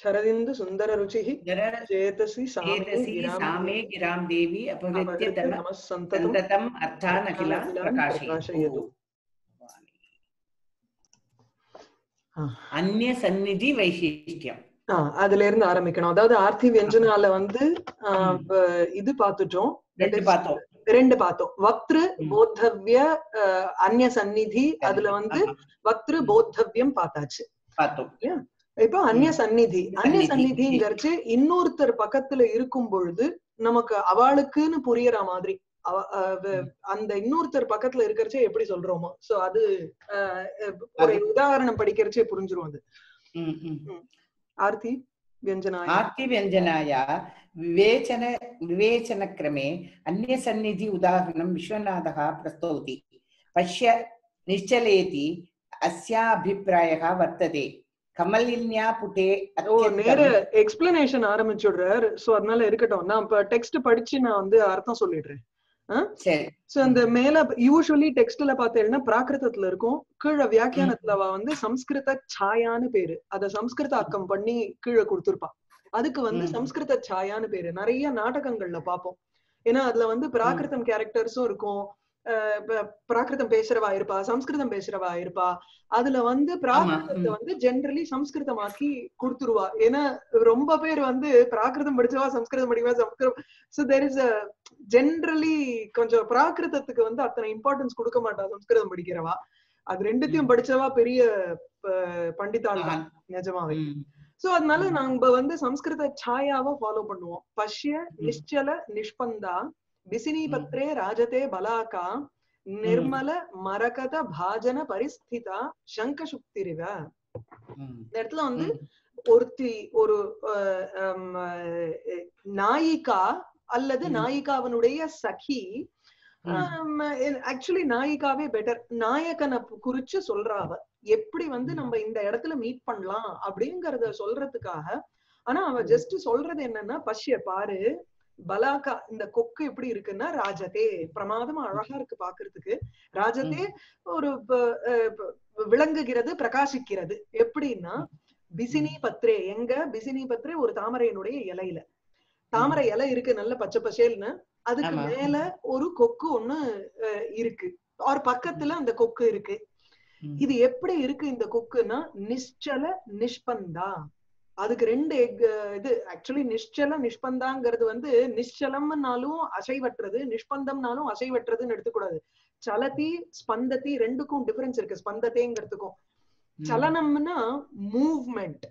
शरदिन्दु सुन्दर रुचिः जर चेतसि सामे एतसि गिरां सामे गिरां देवी अपहृत्य अपहृत्य धन नमः सन्ततं सन्ततम् अर्थान् अखिलान् अखिलान् प्रकाशयतु प्रकाशयतु। ஆ. अन्यसन्निधि वैशिष्ट्यम् ஆ, அதுல இருந்து ஆரம்பிக்கணும் அதாவது ஆர்த்தி வியஞ்சனால வந்து ஆ, ம். ப- இது பார்த்துட்டோம் ரெண்டு பார்த்தோம் ரெண்டு பார்த்தோம் வக்திரு ம். போத்தவ்ய அஹ், அந்நிய சந்நிதி அதுல வந்து ஆமா, வக்திரு போத்தவ்யம் பார்த்தாச்சு பார்த்தோம் இப்போ அந்நிய சந்நிதி அந்நிய சந்நிதி. சந்நிதிங்கிறச்சு இன்னொருத்தர் பக்கத்துல இருக்கும் பொழுது நமக்கு அவளுக்குன்னு புரியற மாதிரி அவ- அஹ் வ- ம். அந்த இன்னொருத்தர் பக்கத்துல இருக்கிறச்சே எப்படி சொல்றோமோ சோ அது அஹ், அஹ், ஒரு உதாரணம் படிக்கிறச்சே புரிஞ்சிரும் அது ம், ம். ஆர்த்தி வியஞ்சனாய आर्तिव्यञ्जनाया विवेचन विवेचनक्रमे अन्यसन्निधि उदाहरणं विश्वनाथः प्रस्तौति पश्य निश्चलेति अस्याभिप्रायः वर्तते कमलिन्या पुटे ஓ நேர अत्यन्तं எக்ஸ்பிளனேஷன் ஆரம்பிச்சுடுறாரு சோ அதனால இருக்கட்டும் நான் இப்ப டெக்ஸ்ட் படிச்சு நான் வந்து அர்த்தம் சொல்லிடுறேன் சரி சோ அந்த மேல யூஸ்வலி டெக்ஸ்ட்ல பார்த்தேன்னா பிராகிருதத்துல இருக்கும் கீழே வியாக்கியானத்துல அவ வந்து சம்ஸ்கிருத சாயான்னு பேரு அத சம்ஸ்கிருத அக்கம் பண்ணி கீழே கொடுத்திருப்பா அதுக்கு வந்து ம். சம்ஸ்கிருத சாயான்னு பேரு நிறைய நாடகங்கள்ல பார்ப்போம் ஏன்னா அதுல வந்து பிராகிருதம் கேரக்டர்ஸும் இருக்கும் அஹ் ப- பிராகிருதம் பேசுறவா இருப்பா சம்ஸ்கிருதம் பேசுறவா இருப்பா அதுல வந்து பிராகிருதத்தை ம். வந்து ஜென்ரலி சம்ஸ்கிருதமாக்கி கொடுத்துருவா ஏன்னா ரொம்ப பேர் வந்து பிராகிருதம் படிச்சவா சம்ஸ்கிருதம் படிக்கவா Samskritam so there is a generally கொஞ்சம் பிராகிருதத்துக்கு வந்து அத்தனை இம்பார்ட்டன்ஸ் கொடுக்க மாட்டா சம்ஸ்கிருதம் படிக்கிறவா அது ரெண்டுத்தையும் ம். படிச்சவா பெரிய ப- பண்டிதாள் தான் நிஜமாவே ம். சோ அதனால ம். நாங்க வந்து சம்ஸ்கிருத சாயாவை ஃபாலோ பண்ணுவோம் பஷ்ய நிಶ್ಚಲ நிஷ்பந்தா விசினி ம். பத்ரே ராஜதே பலாகா நிர்மல மரகத பாஜன பரிஸ்திதா சங்க சுக்திரிவ ம். இந்த இடத்துல வந்து ம். ஒருத்தி ஒரு அஹ், ஹம், அஹ், நாயிகா அல்லது ம். நாயிகாவனுடைய சகி ம். ஆக்சுவலி நாயிகாவே பெட்டர் நாயகனை பு- குறிச்சு சொல்றா அவ எப்படி வந்து ம். நம்ம இந்த இடத்துல மீட் பண்ணலாம் அப்படிங்கறத சொல்றதுக்காக ஆனா அவ ம். ஜஸ்ட் சொல்றது என்னன்னா பஷ்ய பாரு பலாக்கா இந்த கொக்கு எப்படி இருக்குன்னா ராஜதே பிரமாதமா அழகா இருக்கு பாக்குறதுக்கு ராஜதே ஒரு ப- அஹ் ப- விளங்குகிறது பிரகாசிக்கிறது எப்படின்னா பிசினி பத்ரே எங்க பிசினி பத்ரே ஒரு தாமரையினுடைய இலையில தாமரை இலை இருக்கு நல்ல பச்சை பசேல்னு அதுக்கு ஆமா. மேல ஒரு கொக்கு ஒண்ணு அஹ், இருக்கு ஒரு பக்கத்துல அந்த கொக்கு இருக்கு ம். இது எப்படி இருக்கு இந்த கொக்குன்னா நிశ్చல நிஷ்பந்தா அதுக்கு ரெண்டு egg, அஹ், இது ஆக்சுவலி நிశ్చல நிஷ்பந்தாங்கிறது வந்து நிశ్చலம்னாலும் அசைவற்றது நிஷ்பந்தம்னாலும் அசைவற்றதுன்னு எடுத்துக்கூடாது சலதி ஸ்பந்ததி ரெண்டுக்கும் டிஃபரன்ஸ் இருக்கு ஸ்பந்ததேங்கிறதுக்கும் ம். சலனம்னா மூவ்மெண்ட்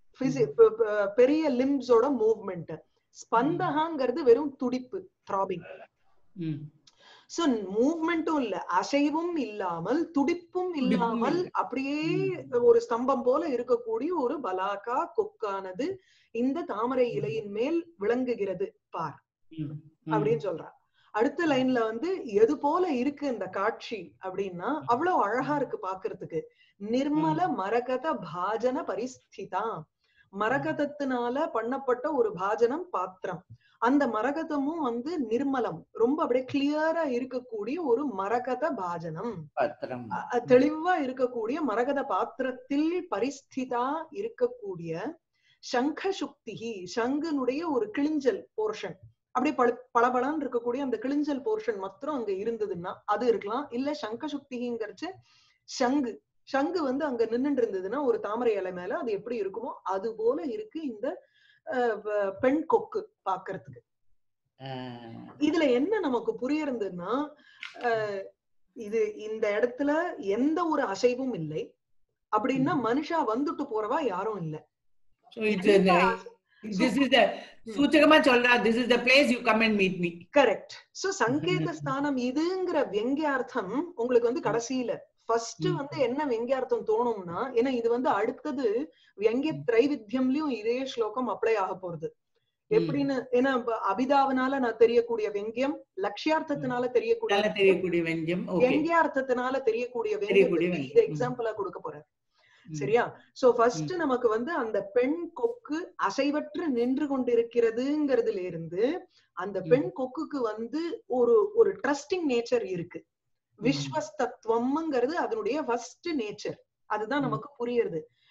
பெரிய லிம்ஸோட மூவ்மெண்ட் ஸ்பந்தகாங்கிறது வெறும் துடிப்பு த்ராபிங் ம். சோ மூவ்மெண்ட்டும் இல்ல அசைவும் இல்லாமல் துடிப்பும் இல்லாமல் இல்லை. அப்படியே ம். ஒரு ஸ்தம்பம் போல இருக்கக்கூடிய ஒரு பலாக்கா கொக்கானது இந்த தாமரை இலையின் மேல் விளங்குகிறது பார் ம். ம். அப்படின்னு சொல்றா அடுத்த லைன்ல வந்து எது போல இருக்கு இந்த காட்சி அப்படின்னா அவ்வளவு அழகா இருக்கு பாக்குறதுக்கு நிர்மல மரகத பாஜன பரிஸ்திதா மரகதத்தினால பண்ணப்பட்ட ஒரு பாஜனம் பாத்திரம் அந்த மரகதமும் வந்து நிர்மலம் ரொம்ப அப்படியே கிளியரா இருக்கக்கூடிய ஒரு மரகத பாஜனம் பத்திரம் அ- அ- தெளிவா இருக்கக்கூடிய மரகத பாத்திரத்தில் பரிஸ்திதா இருக்கக்கூடிய சங்க சுக்திகி சங்குனுடைய ஒரு கிளிஞ்சல் போர்ஷன் அப்படியே பள பளபளன்னு இருக்கக்கூடிய அந்த கிளிஞ்சல் போர்ஷன் மாத்திரம் அங்க இருந்ததுன்னா அது இருக்கலாம் இல்ல சங்க சுக்திங்கிறச்சு சங்கு சங்கு வந்து அங்க நின்னுட்டு இருந்ததுன்னா ஒரு தாமரை இலை மேல அது எப்படி இருக்குமோ அது போல இருக்கு இந்த அஹ், வ- பெண் கொக்கு பாக்குறதுக்கு ஆஹ். இதுல என்ன நமக்கு புரியறதுன்னா அஹ், இது இந்த இடத்துல எந்த ஒரு அசைவும் இல்லை அப்படின்னா மனுஷா வந்துட்டு போறவா யாரும் இல்ல So it's a, this is the சூச்சகமா சொல்றா this is the place you come and meet me correct so சங்கேத ஸ்தானம் இதுங்கிற வெங்கியார்த்தம் உங்களுக்கு வந்து கடைசியில ஃபர்ஸ்ட் ம். வந்து என்ன வெங்கியார்த்தம் தோணும்னா ஏன்னா இது வந்து அடுத்தது வெங்கிய திரைவித்தியம்லயும் இதே ஸ்லோகம் அப்ளை ஆக போறது எப்படின்னு ஏன்னா இப்ப அபிதாவனால நான் தெரியக்கூடிய வெங்கியம் லட்சியார்த்தத்தினால தெரியக்கூடிய நல்ல தெரியக்கூடிய வெஞ்சம் ஓகே வெங்கியார்த்தத்தினால தெரியக்கூடிய தெரியக்கூடிய வெங்கியத்துக்கு வெங்கியம். இது எக்ஸாம்பிளா கொடுக்க போறேன் சரியா சோ ஃபர்ஸ்ட் நமக்கு வந்து அந்த பெண் கொக்கு அசைவற்று நின்று கொண்டிருக்கிறதுங்கிறதுல இருந்து அந்த ம். பெண் கொக்குக்கு வந்து ஒரு ஒரு ட்ரஸ்டிங் நேச்சர் இருக்கு விஸ்வஸ்தத்துவம்ங்கிறது அதனுடைய ஃபர்ஸ்ட் நேச்சர் அதுதான் ம். நமக்கு புரியுது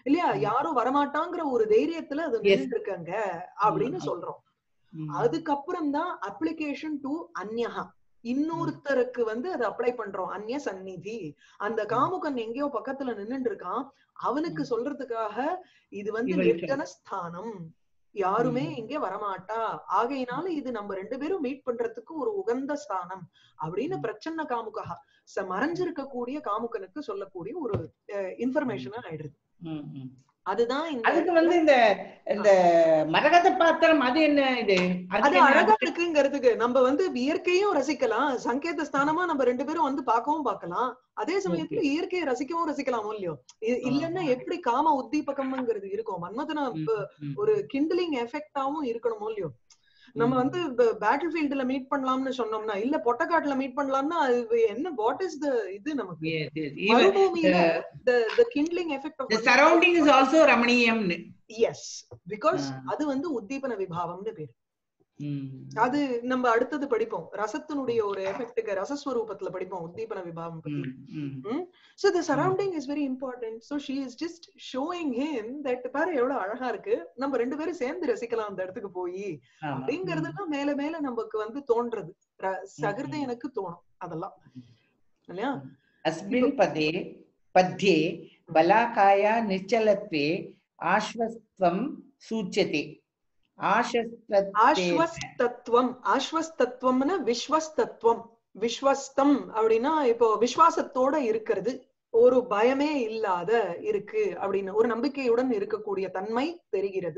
இல்லையா ம். யாரும் வரமாட்டாங்கிற ஒரு தைரியத்துல அது Yes. நின்று இருக்காங்க அப்படின்னு ம். சொல்றோம் ம். அதுக்கப்புறம் தான் அப்ளிகேஷன் டு அந்யஹா இன்னொருத்தருக்கு வந்து அதை அப்ளை பண்றோம் அந்நிய சந்நிதி அந்த காமுகன் எங்கேயோ பக்கத்துல நின்னுட்டு இருக்கான் அவனுக்கு ம். சொல்றதுக்காக இது வந்து இவளுக்கு. நிர்ஜன ஸ்தானம் யாருமே ம். இங்க வரமாட்டா ஆகையினால இது நம்ம ரெண்டு பேரும் மீட் பண்றதுக்கு ஒரு உகந்த ஸ்தானம் அப்படின்னு ம். பிரச்சன்ன காமுகா ச மறைஞ்சிருக்கக்கூடிய காமுகனுக்கு சொல்லக்கூடிய ஒரு இன்ஃபர்மேஷனா ஆயிடுது ம், ம். அதுதான் இந்த அதுக்கு வந்து இந்த இந்த மரகத பாத்திரம் அது என்ன இது அது அதுக்கு என்ன அழகா அது- இருக்குங்கிறதுக்கு நம்ம வந்து இயற்கையும் ரசிக்கலாம் சங்கேத ஸ்தானமா நம்ம ரெண்டு பேரும் வந்து பார்க்கவும் பார்க்கலாம் அதே சமயத்துல இயற்கையை ரசிக்கவும் ரசிக்கலாமோ இல்லையோ இ- இல்லைன்னா ஆமா. எப்படி காம உத்தீபகம்ங்கிறது இருக்கும் மன்மதன ம், ப- ம். ஒரு கிண்டலிங் எஃபெக்டாவும் இருக்கணுமோ இல்லையோ நம்ம ம். வந்து பேட்டில் ஃபீல்டுல மீட் பண்ணலாம்னு சொன்னோம்னா இல்ல பொட்டக்காட்டுல மீட் பண்ணலாம்னா அது என்ன வாட் இஸ் த இது நமக்கு Yes, yes. Even மறுபூமியில the the kindling effect of the surrounding is also ரமணீயம்னு எஸ் பிகாஸ் ஆ. அது வந்து உத்தீபன விபாவம்னு பேரு ம். அது நம்ம அடுத்தது படிப்போம் ரசத்தினுடைய ஒரு எஃபெக்ட்டுக்கு ரசஸ்வரூபத்துல படிப்போம் உத்தீபன விபாவம் பத்தி ம், ம். So the surrounding is very important so she is just showing him that பாரு எவ்வளவு அழகா இருக்கு நம்ம ரெண்டு பேரும் சேர்ந்து ரசிக்கலாம் அந்த இடத்துக்கு போய் ஆமா. அப்படிங்கறதெல்லாம் மேல மேல நமக்கு வந்து தோன்றது ர- சகிருத ம். எனக்கு தோணும் அதெல்லாம் இல்லையா अस्मिन् पदे पद्ये बलाकाया निश्चलत्वे आश्वस्त्वं सूच्यते आशस्तत्वे ஆஸ்வஸ்தத்துவம் ஆஸ்வஸ்தத்துவம்னா விஸ்வஸ்தத்துவம் விஸ்வஸ்தம் அப்படின்னா இப்போ விசுவாசத்தோட இருக்கிறது ஒரு பயமே இல்லாத இருக்கு அப்படின்னு ஒரு நம்பிக்கையுடன் இருக்கக்கூடிய தன்மை தெரிகிறது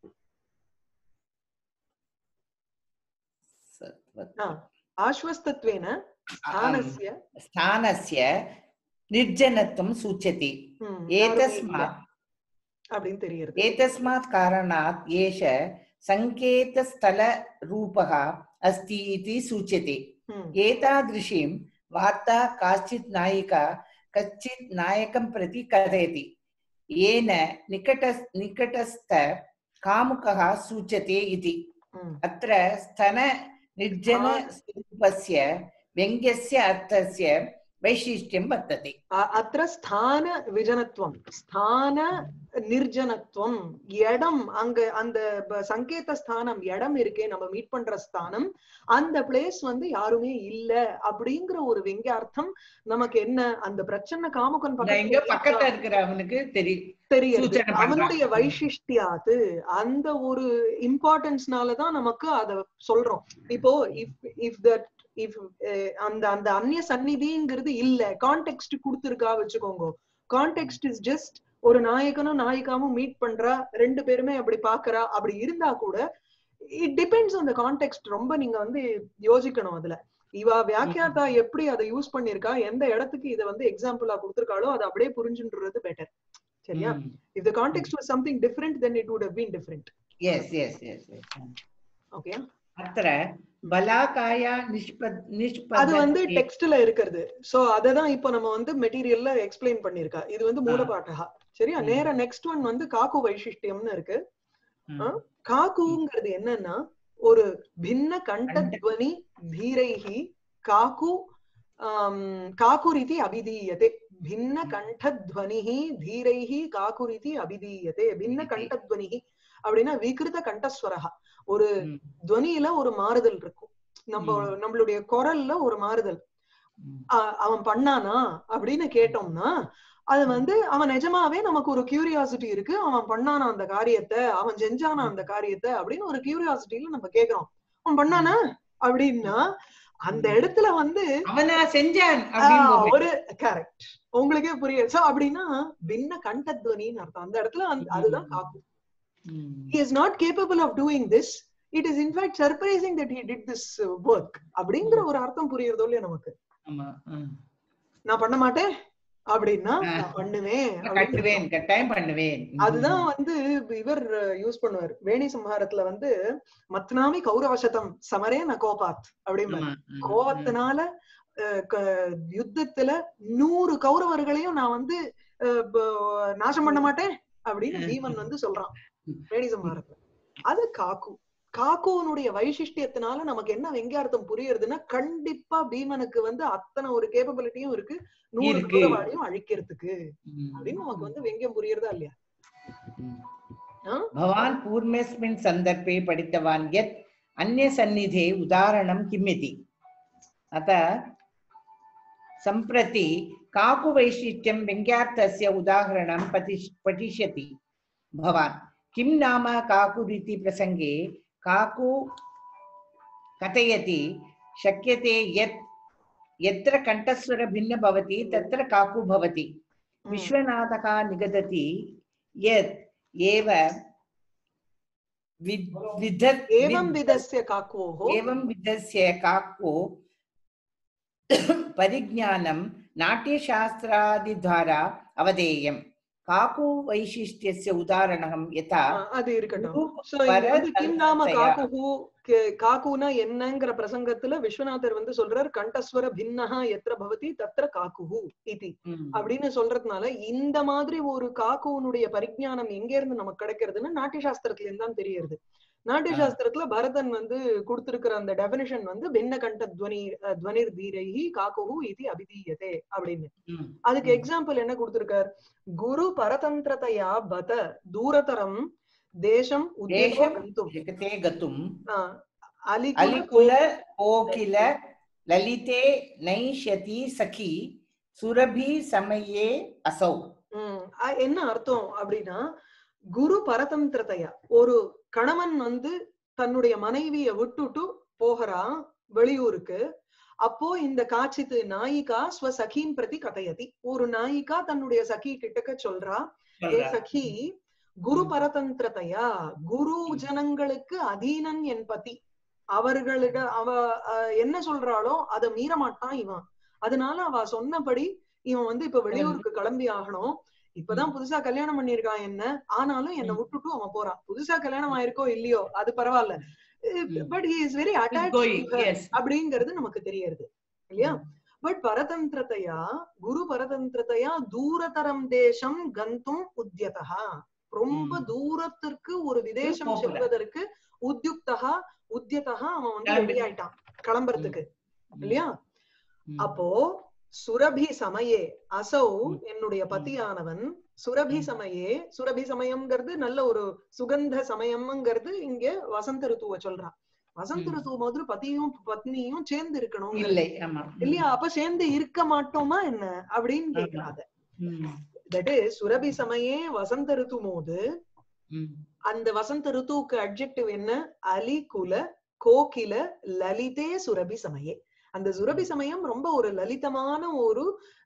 ஆ, ஆஸ்வஸ்தத்வேன ஸ்தானஸ்ய स्थानस्य निर्जनत्वं सूच्यते ம், एतस्मात् யாருமே இல்ல அப்படின்னு தெரிகிறது एतस्मात् कारणात् एष सङ्केतस्थलरूपः अस्ति इति सूच्यते ம், एतादृशीं वार्ता काचित् नायिका कच्चित् नायकं प्रति कथयति येन निकट निकटस्थ कामुकः सूच्यते इति ம். अत्र स्तन निर्जनस्वरूपस्य व्यङ्ग्यस्य अर्थस्य वैशिष्ट्यं वर्तते அ- அத்திர ஸ்தான விஜனத்துவம் ஸ்தான நிர்ஜனத்துவம் இடம் அங்க அந்த ப- சங்கேத ஸ்தானம் இடம் இருக்கே நம்ம மீட் பண்ற ஸ்தானம் அந்த பிளேஸ் வந்து யாருமே இல்ல அப்படிங்கிற ஒரு வெங்கியார்த்தம் நமக்கு என்ன அந்த பிரச்சனை காமுகன் இந்த எங்க பக்கத்துல பக்கத்துல இருக்கிற அவனுக்கு தெரியும் தெரியுது சூச்சனை பண்றான். அவனுடைய வைசிஷ்டியாது அந்த ஒரு இம்பார்ட்டன்ஸ்னாலதான் நமக்கு அத சொல்றோம் இப்போ இஃப் இஃப் தட் இஃப் அந்த அந்த அந்நிய சந்நிதிங்கிறது இல்ல கான்டெக்ட் கொடுத்துருக்கா வச்சுக்கோங்க கான்டெக்ட் இஸ் ஜஸ்ட் ஒரு நாயகனும் நாயிகாவும் மீட் பண்றா ரெண்டு பேருமே அப்படி பாக்குறா அப்படி இருந்தா கூட it depends on the context ரொம்ப நீங்க வந்து யோசிக்கணும் அதுல இவா வியாக்கியாத்தா எப்படி அதை யூஸ் பண்ணிருக்கா எந்த இடத்துக்கு இதை வந்து எக்ஸாம்பிளா கொடுத்திருக்காளோ அதை அப்படியே புரிஞ்சுன்றது பெட்டர் சரியா if the context was something different then it would have been different yes yes yes yes okay अत्र बलाकाया निष्पद அது வந்து निष्पद டெக்ஸ்ட்ல இருக்கிறது சோ அததான் இப்போ நம்ம வந்து மெட்டீரியல்ல எக்ஸ்பிளைன் பண்ணிருக்கா இது வந்து மூலபாட்டகா சரியா ம். நேர நெக்ஸ்ட் ஒன் வந்து காக்கு வைசிஷ்டியம்னு இருக்கு காக்குங்கிறது என்னன்னா ஒரு பின்ன கண்டத்வனி தீரைஹி காக்கு ஆம், காக்குரிதி அபிதீயதே பின்ன கண்டத்வனிஹி தீரைஹி காக்குரிதி அபிதீயதே பின்ன கண்டத்வனிஹி அப்படின்னா விகிருத கண்டஸ்வரஹா ஒரு துவனியில ஒரு மாறுதல் இருக்கும் நம்ம ம். நம்மளுடைய குரல்ல ஒரு மாறுதல் அ- அவன் பண்ணானா அப்படின்னு கேட்டோம்னா அது வந்து அவன் நிஜமாவே நமக்கு ஒரு கியூரியாசிட்டி இருக்கு அவன் பண்ணானா அந்த காரியத்தை அவன் செஞ்சானா அந்த காரியத்தை அப்படின்னு ஒரு கியூரியாசிட்டியில நம்ம கேக்குறோம் அவன் பண்ணானா அப்படின்னா அந்த ம். இடத்துல வந்து அவனா செஞ்சான் ஆ, அப்படின்னு ஒரு கரெக்ட் உங்களுக்கே புரியுது சோ அப்படின்னா பின்ன கண்டத்வனின்னு அர்த்தம் அந்த இடத்துல அந்த- அதுதான் காப்பு ம். he is not capable of doing this it is in fact surprising that he did this uh, work அப்படிங்கிற ஒரு அர்த்தம் புரியுறதோ இல்லையா நமக்கு ஆமா ஆ. நான் பண்ண மாட்டேன் அப்படின்னா ஆ. நான் பண்ணுவேன் நான் அப்படின்னு கட்டுவேன் கட்டாயம் பண்ணுவேன் அதுதான் வந்து இவர் யூஸ் பண்ணுவார் வேணி சம்ஹாரத்துல வந்து மத்னாமி கௌரவசதம் சமரே ந கோபாத் அப்படின்னு ஆமா, ஆ, கோவத்தினால அஹ், க- யுத்தத்துல நூறு கௌரவர்களையும் நான் வந்து அஹ், ப- நாசம் பண்ண மாட்டேன் அப்படின்னு பீமன் வந்து சொல்றான் வேணி சம்ஹாரத்துல அது காக்கு காக்குவனுடைய வைசிஷ்டியத்தினால நமக்கு என்ன வெங்கார்த்தம் புரியுறதுன்னா கண்டிப்பா பீமனுக்கு வந்து அத்தனை ஒரு கேப்பபிலிட்டியும் இருக்கு நூறு இருக்கு. கௌரவாலையும் அழிக்கிறதுக்கு ம். அப்படின்னு நமக்கு வந்து வெங்கியம் புரியுறதா இல்லையா ஆ? भवान् पूर्वस्मिन् सन्दर्भे पठितवान् यत् अन्यसन्निधे उदाहरणं किम् इति अतः सम्प्रति काकुवैशिष्ट्यं व्यङ्ग्यार्थस्य उदाहरणं पठिष् पठिष्यति भवान् किं नाम काकुरिति प्रसङ्गे काकु कथयति शक्यते यत् यत्र कण्ठस्वर भिन्न भवति तत्र काकु भवति ம். विश्वनाथः निगदति यत् एव विद्- विध- एवं विद्- विधस्य काकोः एवं विधस्य काको परिज्ञानं नाट्यशास्त्रादिद्वारा अवधेयम् काकु वैशिष्ट्यस्य उदाहरणं यथा ஆ, அது இருக்கட்டும் குரு So, இங்க வந்து பரதந்தையா. கிம் நாம காக்குஹு கே- காக்குனா என்னங்கிற பிரசங்கத்துல விஸ்வநாதர் வந்து சொல்றார் கண்டஸ்வர பின்னஹா எத்திர பவதி தத்திர காக்குஹு இதி ம், அப்படின்னு சொல்றதுனால இந்த மாதிரி ஒரு காக்குவனுடைய பரிஜானம் எங்க இருந்து நமக்கு கிடைக்கிறதுன்னு நாட்டிய சாஸ்திரத்துல இருந்து தான் தெரியுது நாட்டிய ஆ. சாஸ்திரத்துல பரதன் வந்து கொடுத்திருக்கிற அந்த டெபினிஷன் வந்து பின்ன கண்ட துவனி அஹ், துவனிர் தீரைஹி காக்குஹு இது அபிதீயதே அப்படின்னு ம், அதுக்கு ம். எக்ஸாம்பிள் என்ன கொடுத்திருக்கார் குரு பரதந்திரதையா பத தூரதரம் தேசம் உத்யோக தேசம் கந்தும் जगते गतुम् அலிகுல अलिकुल कोकिल ललिते नैष्यति सखी सुरभि समये असौ உம் அ- என்ன அர்த்தம் அப்படின்னா குரு பரதந்திரதையா ஒரு கணவன் வந்து தன்னுடைய மனைவிய விட்டுட்டு போகிறான் வெளியூருக்கு அப்போ இந்த காட்சித்து நாயிகா ஸ்வ சகீம் பிரதி கதையதி ஒரு நாயிகா தன்னுடைய சகி கிட்டக்க சொல்றா ஏ சகி குரு பரதந்திரதையா குரு ஜனங்களுக்கு அதீனன் என் பதி அவர்களிட அவ அஹ், என்ன சொல்றாளோ அதை மீற மாட்டான் இவன் அதனால அவ சொன்னபடி இவன் வந்து இப்ப வெளியூருக்கு கிளம்பி ஆகணும் இப்பதான் புதுசா கல்யாணம் பண்ணிருக்கான் என்ன ஆனாலும் என்ன ம். விட்டுட்டு அவன் போறான் புதுசா கல்யாணம் ஆயிருக்கோ இல்லையோ அது பரவாயில்ல ம். But he is very going, attach yes. அப்படிங்கிறது நமக்கு தெரியறது இல்லையா பட் பரதந்திரத்தையா குரு பரதந்திரத்தையா தூரதரம் தேசம் கந்தும் உத்தியதா ரொம்ப ம். தூரத்திற்கு ஒரு விதேசம் போகல. செல்வதற்கு உத்யுக்தகா உத்தியதா அவன் வந்து கிளம்பி- ரெடி ஆயிட்டான் கிளம்புறதுக்கு இல்லையா ம். அப்போ சுரபி சமயே அசௌ ம். என்னுடைய ம். பத்தியானவன் சுரபி ம். சமயே சுரபி சமயம்ங்கிறது நல்ல ஒரு சுகந்த சமயம்ங்கிறது இங்க வசந்த ருத்துவ சொல்றான் வசந்த ம். ருத்துவ மாதிரி பத்தியும் பத்னியும் சேர்ந்து இருக்கணும் இல்லை ஆமா இல்லையா அப்ப சேர்ந்து இருக்க மாட்டோமா என்ன அப்படின்னு ஆமா. கேக்குறாங்க ம், தட் இஸ் சுரபி சமயே வசந்த ருத்து போது ம், அந்த வசந்த ருத்துவுக்கு அட்ஜெக்டிவ் என்ன அலி குல கோகில லலிதே சுரபி சமயே அந்த சுரபி சமயம் ரொம்ப ஒரு லலிதமான ஒரு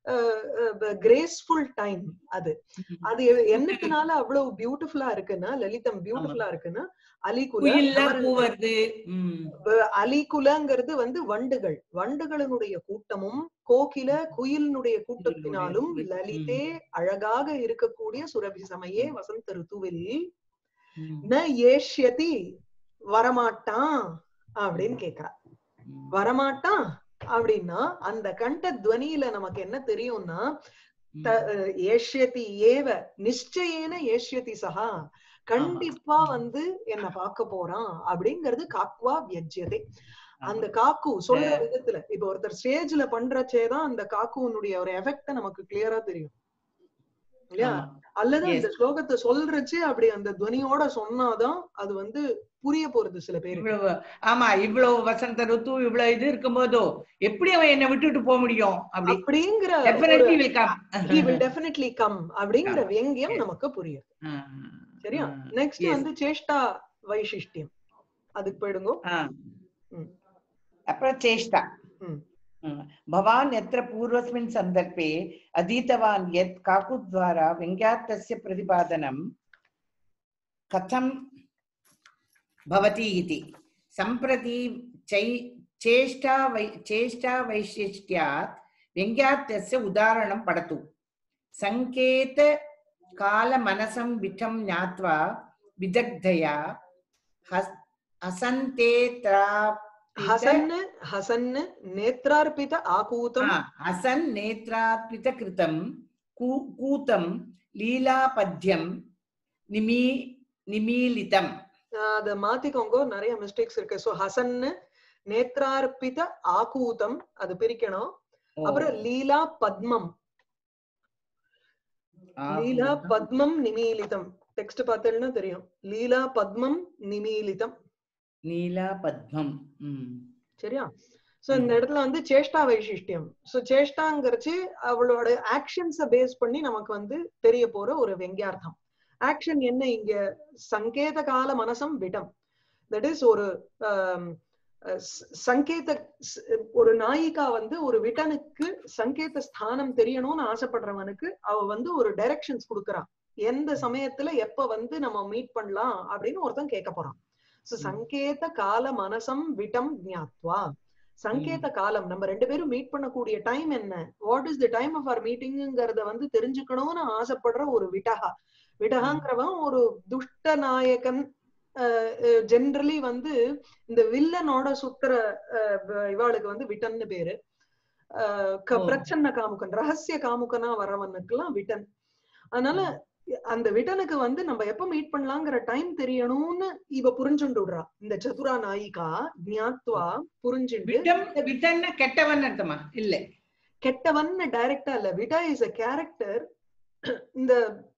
கிரேஸ்ஃபுல் டைம் அது ம். அது என்னத்தினால அவ்வளவு பியூட்டிஃபுல்லா இருக்குன்னா லலிதம் பியூட்டிஃபுல்லா இருக்குன்னா அலிகுல குயில்ல அமரன் பூ வருது ம், வ- அலிகுலங்கிறது வந்து வண்டுகள் வண்டுகளினுடைய கூட்டமும் கோகில குயிலினுடைய கூட்டத்தினாலும் ம். லலிதே அழகாக இருக்கக்கூடிய சுரபி சமயே வசந்த ருத்துவில் ம், ந ஏஷ்யதி வரமாட்டான் அப்படின்னு கேக்குறா ம். வரமாட்டான் அப்படின்னா அந்த கண்ட துவனியில நமக்கு என்ன தெரியும்னா த- அஹ், ஏஷ்யதி ஏவ நிச்சயேன ஏஷ்யதி சஹா கண்டிப்பா ஆமா. வந்து என்ன பார்க்க போறான் அப்படிங்கிறது காக்குவா வியஜ்யதே அந்த காக்கு சொல்ற இந்த- விதத்துல இப்ப ஒருத்தர் ஸ்டேஜ்ல பண்றச்சேதான் அந்த காக்குனுடைய ஒரு எஃபெக்ட நமக்கு கிளியரா தெரியும் இல்லையா ஆமா. அல்லது Yes. அந்த ஸ்லோகத்தை சொல்றச்சு அப்படி அந்த துவனியோட சொன்னாதான் அது வந்து புரிய போறது சில பேருக்கு இவ்வளவு ஆமா இவ்வளவு வசந்த ருத்து இவ்வளவு இது இருக்கும்போதோ எப்படி அவன் என்னை விட்டுட்டு போக முடியும் அப்படி அப்படிங்கிற definitely will come he will definitely come அப்படிங்கிற Come. வியங்கியம் Yes. நமக்கு புரியும் சரியா நெக்ஸ்ட் Yes. வந்து சேஷ்டா வைசிஷ்டியம் அதுக்கு போயிடுங்க ம். அப்புறம் சேஷ்டா ம். ம். भवान् यत्र पूर्वस्मिन् सन्दर्भे अधीतवान् यत् काकुद्वारा व्यङ्ग्यार्थस्य प्रतिपादनं कथं भवति इति सम्प्रति चै चेष्टा वै चेष्टा वैशिष्ट्यात् व्यङ्ग्यार्थस्य उदाहरणं पठतु सङ्केतकालमनसं विठं ज्ञात्वा विदग्धया हस् हसन्तेत्रा ஹசன் ஹசன் நேத்ரார்பித ஆகூதம் हा, हसन् नेत्रार्पितकृतं कू कूतं लीलापद्यं निमी निमीलितम् அத மாத்திக்கோங்க நிறைய மிஸ்டேக்ஸ் இருக்கு சோ ஹசன் நேத்ரார்பித ஆகூதம் அது பிரிக்கணும் அப்புறம் லீலா பத்மம் லீலா பத்மம் நிமீலிதம் டெக்ஸ்ட் பார்த்தேன்னா தெரியும் லீலா பத்மம் நிமீலிதம் நீலா பத்மம் ம் சரியா சோ இந்த இடத்துல வந்து சேஷ்டா வைசிஷ்டியம் சோ சேஷ்டாங்கிறச்சு அவளோட ஆக்ஷன்ஸ பேஸ் பண்ணி நமக்கு வந்து தெரிய போற ஒரு வெங்கியார்த்தம் ஆக்ஷன் என்ன இங்க சங்கேத கால மனசம் விடம் தட் இஸ் ஒரு ஆம், அஹ், ச- சங்கேத ஸ்- ஒரு நாயிகா வந்து ஒரு விட்டனுக்கு சங்கேத ஸ்தானம் தெரியணும்னு ஆசைப்படுறவனுக்கு அவ வந்து ஒரு டைரக்ஷன்ஸ் கொடுக்கறான் எந்த சமயத்துல எப்ப வந்து நம்ம மீட் பண்ணலாம் அப்படின்னு ஒருத்தன் கேட்க போறான் சோ ம். சங்கேத கால மனசம் விட்டம் ஞாத்வா சங்கேத காலம் நம்ம ரெண்டு பேரும் மீட் பண்ணக்கூடிய டைம் என்ன what is the time of our மீட்டிங்கிறத வந்து தெரிஞ்சுக்கணும்னு ஆசைப்படுற ஒரு விட்டகா விட்டகாங்கிறவன் ஒரு துஷ்ட நாயகன் ஜென்ரலி வந்து இந்த வில்லனோட சுத்துற அஹ், வ- இவாளுக்கு வந்து விட்டன்னு பேரு அஹ், க- ஓ. பிரச்சன்ன காமுகன் ரகசிய காமுகனா வரவனுக்குலாம் விட்டன் அதனால அந்த விட்டனுக்கு வந்து நம்ம எப்ப மீட் பண்ணலாங்கிற டைம் தெரியணும்னு இவ புரிஞ்சுண்டு விடுறா இந்த சதுரா நாயிகா ஞாத்வா புரிஞ்சுண்டு விட்டம் விட்டன்னா கெட்டவன் அர்த்தமா இல்ல கெட்டவன் டைரக்டா இல்ல விட்டா இஸ் அ கேரக்டர் இந்த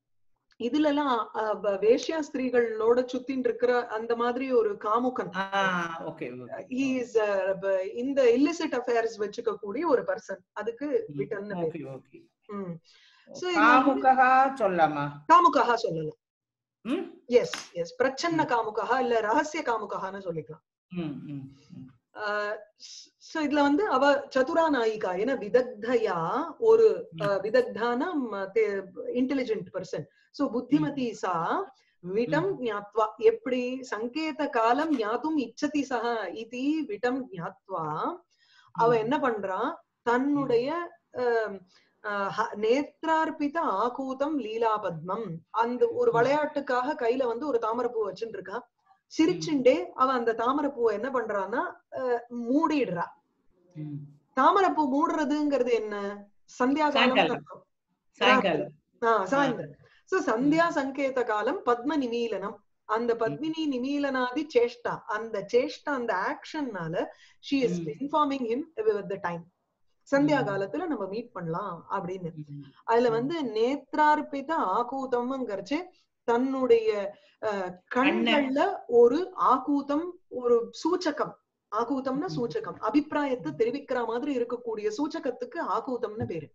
இதுல எல்லாம் அஹ், வ- வேஷ்யா ஸ்திரீகளோட சுத்தின்னு இருக்கிற அந்த மாதிரி ஒரு காமுகன் ah okay he is uh, ப- இந்த illicit affairs வச்சுக்க கூடிய ஒரு பர்சன் அதுக்கு விட்டன் ஓகே ஓகே ம் So, இது வந்து- காமுகா சொல்லலாமா காமுகா சொல்லலாம் ம் எஸ் எஸ் பிரச்சன்ன காமுகா இல்ல ரகசிய காமுகான்னு சொல்லிக்கலாம் ம் ம் ம். சோ இதுல வந்து அவ சதுரா நாயிகா ஏன்னா விதக்தயா ஒரு அஹ், விதக்தான இன்டெலிஜென்ட் பர்சன் சோ புத்திமதி சா விடம் ஞாத்வா எப்படி சங்கேத காலம் ஞாத்தும் இச்சதி சஹ இதி விடம் ஞாத்வா அவ என்ன பண்றான் தன்னுடைய ஆம், ஆஹ், ஹ- நேத்ரார்ப்பித ஆகூதம் லீலா பத்மம் அந்த ஒரு விளையாட்டுக்காக கையில வந்து ஒரு தாமரைப்பூ வச்சுட்டு இருக்கா சிரிச்சுண்டே அவ அந்த தாமரைப்பூவை என்ன பண்றான்னா ஆஹ், மூடிடுறா ம். தாமரைப்பூ மூடுறதுங்கிறது என்ன சந்தியா காலம் சாயங்காலம். அர்த்தம். சாயங்காலம் ஆஹ் சாயந்தரம் சோ சந்தியா சங்கேத காலம் பத்ம நிமீலனம் அந்த பத்மினி நிமீலனாதி சேஷ்டா அந்த சேஷ்டா அந்த ஆக்ஷன்னால she is hmm. Informing him with the time சந்தியா ம். காலத்துல நம்ம மீட் பண்ணலாம் அப்படின்னு ம். அதுல ம். வந்து நேத்ரார்ப்பித ஆகூதம்ங்கிறச்சு தன்னுடைய அஹ், கண்கள்ல ஒரு ஆகூதம் ஒரு சூச்சகம் ஆகூதம்னா ம். சூச்சகம் அபிப்பிராயத்தை தெரிவிக்கிற மாதிரி இருக்கக்கூடிய சூச்சகத்துக்கு ஆகூதம்னு பேரு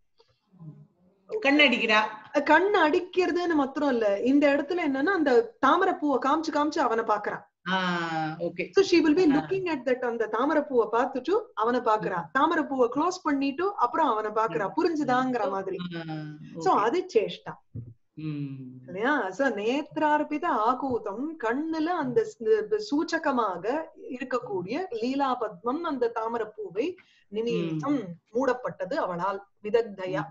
கண்ணடிக்கிறா அஹ் கண் அடிக்கிறதுன்னு மாத்திரம் இல்ல இந்த இடத்துல என்னன்னா அந்த தாமரைப்பூவை காமிச்சு காமிச்சு அவனை பாக்குறான் ah okay so she will be ah. Looking at that அந்த தாமரைப்பூவை பார்த்துட்டு அவனை பாக்குறா தாமரைப்பூவை க்ளோஸ் பண்ணிட்டு அப்புறம் அவனை பாக்குறா புரிஞ்சுதாங்கிற மாதிரி சோ அது சேஷ்டா இல்லையா சோ நேத்ரார்ப்பித ஆகூதம் கண்ணுல அந்த ஸ்- சூச்சகமாக இருக்கக்கூடிய லீலா பத்மம் அந்த தாமரைப்பூவை நிமித்தம் மூடப்பட்டது அவளால் விதக்தயா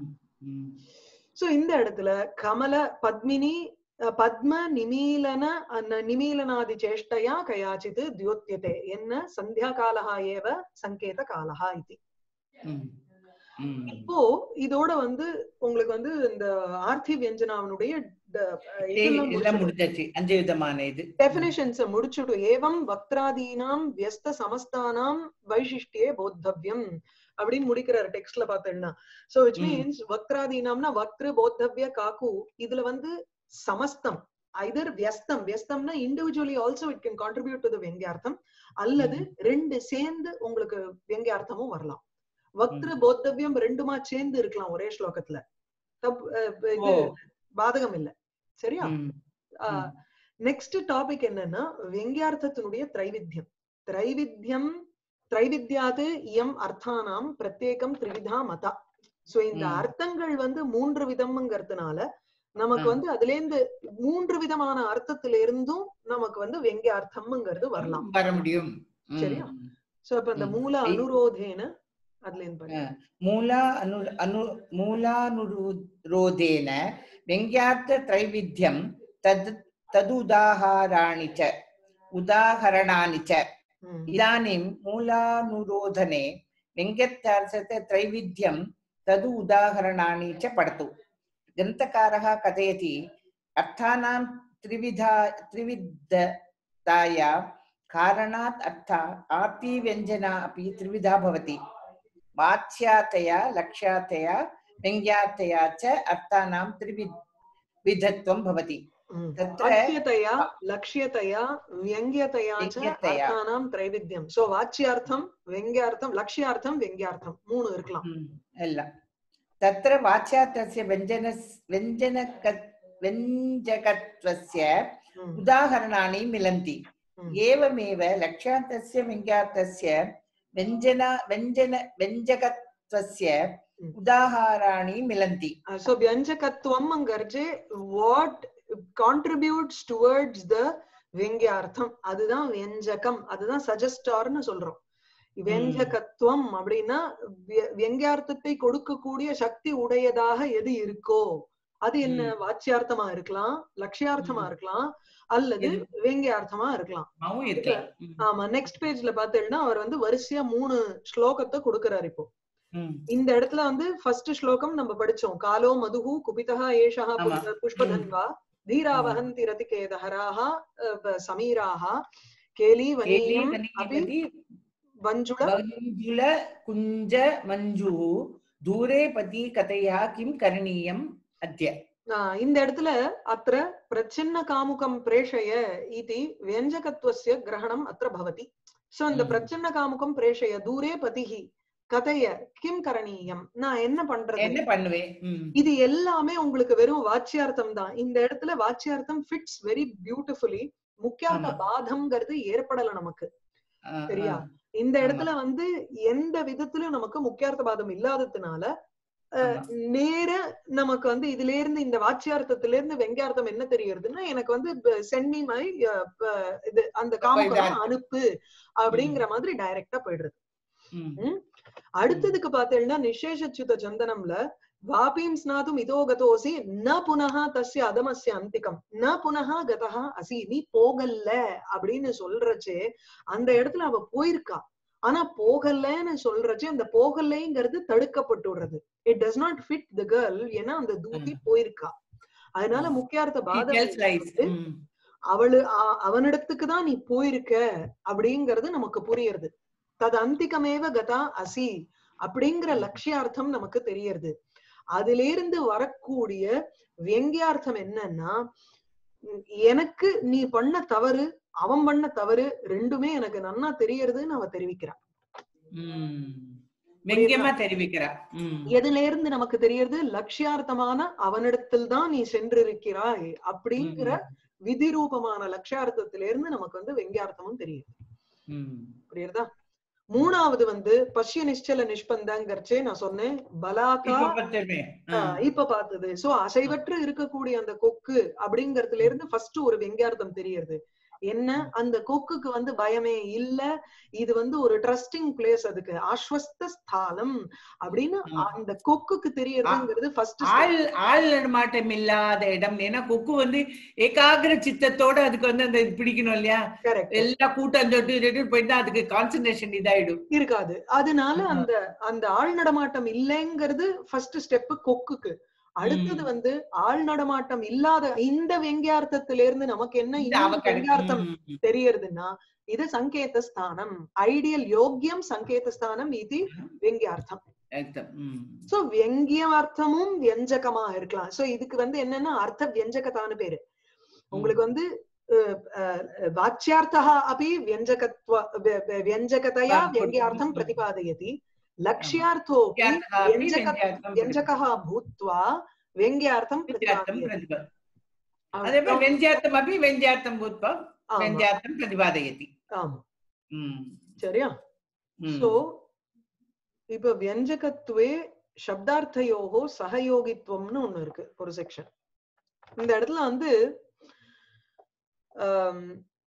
சோ இந்த இடத்துல கமல பத்மினி அஹ், பத்ம நிமீலன அன்ன நிமீலனாதி சேஷ்டயா கயாச்சித் தியோத்தியதே என்ன சந்தியா காலஹா ஏவ சங்கேத காலஹா இது இப்போ இதோட வந்து உங்களுக்கு வந்து இந்த ஆர்த்தி வியஞ்சனாவனுடைய எல்லாம் முடிஞ்சாச்சு அஞ்சு விதமான இது டெபினிஷன்ஸ் முடிச்சுட்டு ஏவம் வக்திராதீனாம் வியஸ்த சமஸ்தானாம் வைசிஷ்டியே போத்தவ்யம் அப்படின்னு முடிக்கிறாரு டெக்ஸ்ட்ல பார்த்தேன்னா சோ விச் ம். மீன்ஸ் வக்திராதீனாம்னா வக்திரு போத்தவ்ய காக்கு இதுல வந்து சமஸ்தம் ஐதர் வியஸ்தம் வியஸ்தம்னா individually also it can contribute to the வெங்கியார்த்தம் அல்லது ரெண்டு சேர்ந்து உங்களுக்கு வெங்கியார்த்தமும் வரலாம் வக்திரு போத்தவ்யம் ரெண்டுமா சேர்ந்து இருக்கலாம் ஒரே ஸ்லோகத்துல தப் அஹ் இது ஓ. பாதகம் இல்ல சரியா ம், ம். நெக்ஸ்ட் டாபிக் என்னன்னா வெங்கியார்த்தத்தினுடைய திரைவித்தியம் திரைவித்தியம் திரைவித்யாது இயம் அர்த்தானாம் பிரத்யேகம் திரிவிதா மதா சோ இந்த ம். அர்த்தங்கள் வந்து மூன்று விதம்ங்கிறதுனால நமக்கு ஆ. வந்து அதுல இருந்து மூன்று விதமான அர்த்தத்துல இருந்தும் நமக்கு வந்து வெங்கியார்த்தம்ங்கிறது வரலாம் வர முடியும் ம். சரியா? சோ அப்ப இந்த ம். மூல ஐ- அனுரோதேன அதுல இருந்து பாருங்க. ಮೂಲ ಅನು ಅನು ಮೂಲಾನುರೋಧೇನ ವ್ಯಂಗ್ಯಾರ್ಥ ತ್ರೈವಿಧ್ಯಂ ತದ್ ತದುದಾಹರಾಣಿ ಚ ಉದಾಹರಣಾನಿ ಚ ம். ಇದಾನಿಂ ಮೂಲಾನುರೋಧನೆ ವ್ಯಂಗ್ಯರ್ಥಾರ್ಥತೆ ತ್ರೈವಿಧ್ಯಂ ತದು ಉದಾಹರಣಾನಿ ಚ ಪಡತು ಗ್ರಂಥಕಾರः ಕಥಯತಿ ಅರ್ಥಾನಾಂ ತ್ರಿವಿಧ ತ್ರಿವಿಧತಾಯ कारणात् अर्थ आर्तिव्यञ्जना अपि त्रिविधा भवति वाच्यातया लक्ष्यातया व्यङ्ग्यातया च अर्थानां त्रिविधत्वं भवति ம். तत्र वाच्यतया लक्ष्यतया व्यङ्ग्यतया च व्यङ्ग्यतया. अर्थानां त्रैविध्यं सो वाच्यार्थं व्यङ्ग्यार्थं लक्ष्यार्थं व्यङ्ग्यार्थं மூணு இருக்கலாம் ம், எல்லாம் तत्र वाच्यार्थस्य व्यञ्जनस् व्यञ्जनक व्यञ्जकत्वस्य ம், उदाहरणानि मिलन्ति ம். एवमेव लक्ष्यार्थस्य व्यङ्ग्यार्थस्य व्यञ्जन व्यञ्जन व्यञ्जकत्वस्य ம். उदाहरणानि मिलन्ति so வியஞ்சகத்துவம்ங்கிறச்சு வாட் கான்ட்ரிபியூட்ஸ் டுவர்ட்ஸ் த வெங்கியார்த்தம் அதுதான் வியஞ்சகம் அதுதான் சஜஸ்டார்னு சொல்றோம் வெஞ்சகத்துவம் அப்படின்னா விய- வியங்கியார்த்தத்தை கொடுக்கக்கூடிய சக்தி உடையதாக எது இருக்கோ அது என்ன ம். வாச்சியார்த்தமா இருக்கலாம் லட்சியார்த்தமா ம். இருக்கலாம் அல்லது எது? வெங்கியார்த்தமா இருக்கலாம் மாவும் இருக்கலாம் ம், ஆமா நெக்ஸ்ட் பேஜ்ல பாத்தீங்கன்னா அவர் வந்து வரிசையா மூணு ஸ்லோகத்தை கொடுக்கறாரு இப்போ ம், இந்த இடத்துல வந்து ஃபர்ஸ்ட் ஸ்லோகம் நம்ம படிச்சோம் காலோ மதுஹு குபிதா ஏஷா ஆமா. புஷ்பதன்வா தீராவஹந்தி ரதிகேதஹராः அஹ், சமீராः கேலி வனீயம் அபி केलीवनीपति வஞ்சுள बहुजुल कुञ्ज मञ्जुः दूरे पति कथया किं करणीयम् अद्य ஆஹ், இந்த இடத்துல அத்திர பிரச்சின்ன காமுகம் பிரேஷய இதி வியஞ்சகத்துவஸ்ய கிரகணம் அத்திர பவதி சோ இந்த ம். பிரச்சின்ன காமுகம் பிரேஷய தூரே பதிஹி கதைய கிம் கரணீயம் நான் என்ன பண்றது என்ன பண்ணுவேன் ம், இது எல்லாமே உங்களுக்கு வெறும் வாச்சியார்த்தம் தான் இந்த இடத்துல வாச்சியார்த்தம் ஃபிட்ஸ் வெரி பியூட்டிஃபுல்லி முக்கியார்த்த ஆமா. பாதம்ங்கிறது ஏற்படல நமக்கு ஆ, சரியா? ஆ, இந்த ஆமா. இடத்துல வந்து எந்த விதத்திலும் நமக்கு முக்கியார்த்த பாதம் இல்லாததுனால அஹ், ஆமா. நேர நமக்கு வந்து இதுல இருந்து இந்த வாச்சியார்த்தத்துல இருந்து வெங்கியார்த்தம் என்ன தெரியறதுன்னா எனக்கு வந்து சென்னி மை இது அந்த காமுகம் இதார்த்தம். அனுப்பு அப்படிங்கிற மாதிரி டைரக்டா போயிடுறது ம், அடுத்ததுக்கு பார்த்தேன்னா நிசேஷச்சுத சந்தனம்ல வாபீம் ஸ்நாதும் இதோ கதோசி ந புனः தஸ்ய அதமஸ்ய அந்திகம் ந புனः கதः அசி நீ போகல்ல அப்படின்னு சொல்றச்சே அந்த இடத்துல அவ போயிருக்கா ஆனா போகலன்னு சொல்றச்சே அந்த போகலைங்கிறது தடுக்கப்பட்டுடுறது it does not fit the girl ஏன்னா அந்த தூதி போயிருக்கா அதனால ம். முக்கியார்த்த He பாதம் tells lies. வந்து ம், அவளு அ- அவனிடத்துக்கு தான் நீ போயிருக்க அப்படிங்கிறது நமக்கு புரியுறது தது அந்திகமேவ கதா அசி அப்படிங்கிற லட்சியார்த்தம் நமக்கு தெரியறது அதுல இருந்து வரக்கூடிய வெங்கியார்த்தம் என்னன்னா உம், எனக்கு நீ பண்ண தவறு அவன் பண்ண தவறு ரெண்டுமே எனக்கு நன்னா தெரியறதுன்னு அவ தெரிவிக்கிறா ம். வெங்கியமா தெரிவிக்கிறா ம், எதுல இருந்து நமக்கு தெரியறது லட்சியார்த்தமான அவனிடத்தில் தான் நீ சென்றிருக்கிறாய் அப்படிங்கிற விதிரூபமான லட்சியார்த்தத்தில இருந்து நமக்கு வந்து வெங்கியார்த்தமும் தெரியுது ம், புரியுறதா மூணாவது வந்து பஷ்ய நிச்சல நிஷ்பந்தங்கிறச்சே நான் சொன்னேன் பலாக்கா இப்ப பத்துமே. ஆ, ஆஹ் இப்ப பார்த்தது சோ அசைவற்று இருக்கக்கூடிய அந்த கொக்கு அப்படிங்கறதுல இருந்து ஃபர்ஸ்ட் ஒரு வெங்கியார்த்தம் தெரியுது என்ன அந்த கொக்குக்கு வந்து பயமே இல்ல இது வந்து ஒரு ட்ரஸ்டிங் பிளேஸ் அதுக்கு ஆஸ்வஸ்த ஸ்தாலம் அப்படின்னு ஆமா. அந்த கொக்குக்கு தெரியறதுங்கிறது ஃபர்ஸ்ட் ஆள் ஆள் நடமாட்டம் இல்லாத இடம் ஏன்னா கொக்கு வந்து ஏகாகிர சித்தத்தோட அதுக்கு வந்து அந்த இது பிடிக்கணும் இல்லையா கரெக்ட் எல்லா கூட்டம் தொட்டு தொட்டு போயிட்டு அதுக்கு கான்சென்ட்ரேஷன் இதாயிடும் இருக்காது அதனால ஆமா. அந்த அந்த ஆள் நடமாட்டம் இல்லைங்கிறது ஃபர்ஸ்ட் ஸ்டெப் கொக்குக்கு அடுத்தது ம். வந்து ஆள் நடமாட்டம் இல்லாத இந்த வெங்கியார்த்தத்தில இருந்து நமக்கு என்ன இந்த இன்னொரு அவகடம். வெங்கியார்த்தம் ம், ம். தெரியறதுன்னா இது சங்கேத ஸ்தானம் ஐடியல் யோக்கியம் சங்கேத ஸ்தானம் இது வெங்கியார்த்தம் அர்த்தம். ம். சோ வெங்கியார்த்தமும் வியஞ்சகமா இருக்கலாம் சோ இதுக்கு வந்து என்னன்னா அர்த்த வியஞ்சகத்தான பேரு உங்களுக்கு வந்து அஹ், அஹ், வாச்சியார்த்தः अपि व्यञ्जकत्व व्य- व्य- व्यञ्जकतया ஆ, व्यङ्ग्यार्थं புரியுது. प्रतिपादयति लक्ष्यार्थोऽपि विद्यार्थः अपि व्यञ्जक व्यङ्ग्यार्थं व्यञ्जकः भूत्वा व्यङ्ग्यार्थं व्यञ्ग्यार्थं प्रतिपादयति प्रतिपा- अदेव व्यञ्ज्यार्थम् अपि व्यञ्ज्यार्थं भूत्वा ஆமா, व्यञ्ज्यार्थं प्रतिपादयति ஆமா. ம், சரியா ம். சோ இப்ப வியஞ்சகத்துவே சப்தார்த்தயோகோ சகயோகித்துவம்னு ஒண்ணு இருக்கு ஒரு செக்ஷன் இந்த இடத்துல வந்து ஆம்,